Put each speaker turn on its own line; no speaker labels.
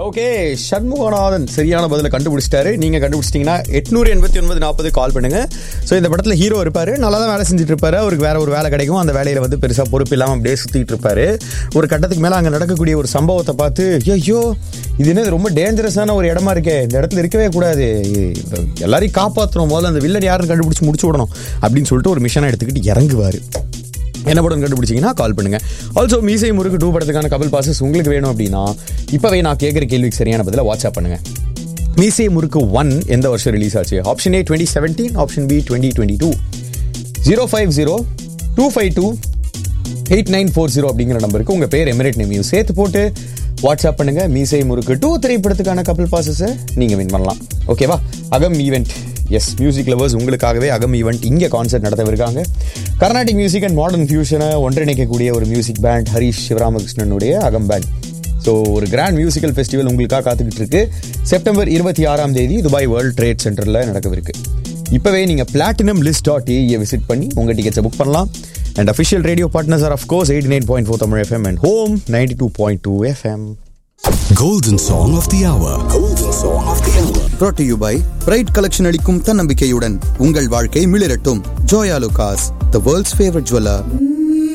Okay Shanmuganathan சரியான பதில கண்டுபிடிச்சிட்டாரு நீங்க கண்டுபிடிச்சிட்டீங்கன்னா எட்நூறு எண்பத்தி ஒன்பது நாற்பது கால் பண்ணுங்க ஸோ இந்த படத்துல ஹீரோ இருப்பாரு நல்லா தான் வேலை செஞ்சுட்டு இருப்பாரு அவருக்கு வேற ஒரு வேலை கிடைக்கும் அந்த வேலையில வந்து பெருசா பொறுப்பு இல்லாம அப்படியே சுத்திட்டு இருப்பாரு ஒரு கட்டத்துக்கு மேல அங்க நடக்கக்கூடிய ஒரு சம்பவத்தை பார்த்து ஐயோ இது என்னது ரொம்ப டேஞ்சரஸான ஒரு இடமா இருக்கே இந்த இடத்துல இருக்கவே கூடாது இது எல்லாரையும் காப்பாற்றணும் முதல்ல அந்த வில்லன் யாருன்னு கண்டுபிடிச்சு முடிச்சு விடணும் அப்படின்னு சொல்லிட்டு ஒரு மிஷனை எடுத்துக்கிட்டு இறங்குவாரு என்ன படம் கண்டுபிடிச்சிங்கன்னா கால் பண்ணுங்க ஆல்சோ மீசை முறுக்கு டூ படத்துக்கான கபல் பாசஸ் உங்களுக்கு வேணும் அப்படின்னா இப்போவே நான் கேட்குற கேள்விக்கு சரியான பதில வாட்ஸ்அப் பண்ணுங்க மீசை முறுக்கு ஒன் எந்த வருஷம் ரிலீஸ் ஆச்சு option A twenty seventeen option B twenty twenty two zero five zero two five two eight nine four zero அப்படிங்கிற நம்பருக்கு உங்கள் பேர் எமிரேட் நேமையும் சேர்த்து போட்டு வாட்ஸ்அப் பண்ணுங்க மீசை முறுக்கு டூ திரைப்படத்துக்கான கப்பல் பாசஸை நீங்கள் வின் பண்ணலாம் ஓகேவா அகம் ஈவெண்ட் எஸ் மியூசிக் லவர்ஸ் உங்களுக்காகவே அகம் ஈவெண்ட் இங்கே கான்சர்ட் நடத்தவிருக்காங்க கர்நாடிக் மியூசிக் அண்ட் மாடர்ன் ஃபியூஷனை ஒன்றிணைக்கக்கூடிய ஒரு மியூசிக் பேண்ட் ஹரிஷ் சிவராமகிருஷ்ணனுடைய அகம் பேண்ட் ஸோ ஒரு கிராண்ட் மியூசிக்கல் ஃபெஸ்டிவல் உங்களுக்காக காத்துக்கிட்டு இருக்கு செப்டம்பர் இருபத்தி ஆறாம் தேதி துபாய் வேர்ல்ட் ட்ரேட் சென்டரில் நடக்கவிருக்கு இப்போவே நீங்கள் பிளாட்டினம் லிஸ்ட் டாட் ஏஇயை விசிட் பண்ணி உங்கள் டிக்கெட்ஸை புக் பண்ணலாம் and official radio partners are of course eighty nine point four Tamil FM and home ninety two point two FM
Golden Song of the Hour. Golden Song of the Hour.
brought to you by pride collection அளிக்கும் தன்னம்பிக்கையுடன் உங்கள் வாழ்க்கை மிளிரட்டும் Joyalukkas the world's favourite jeweller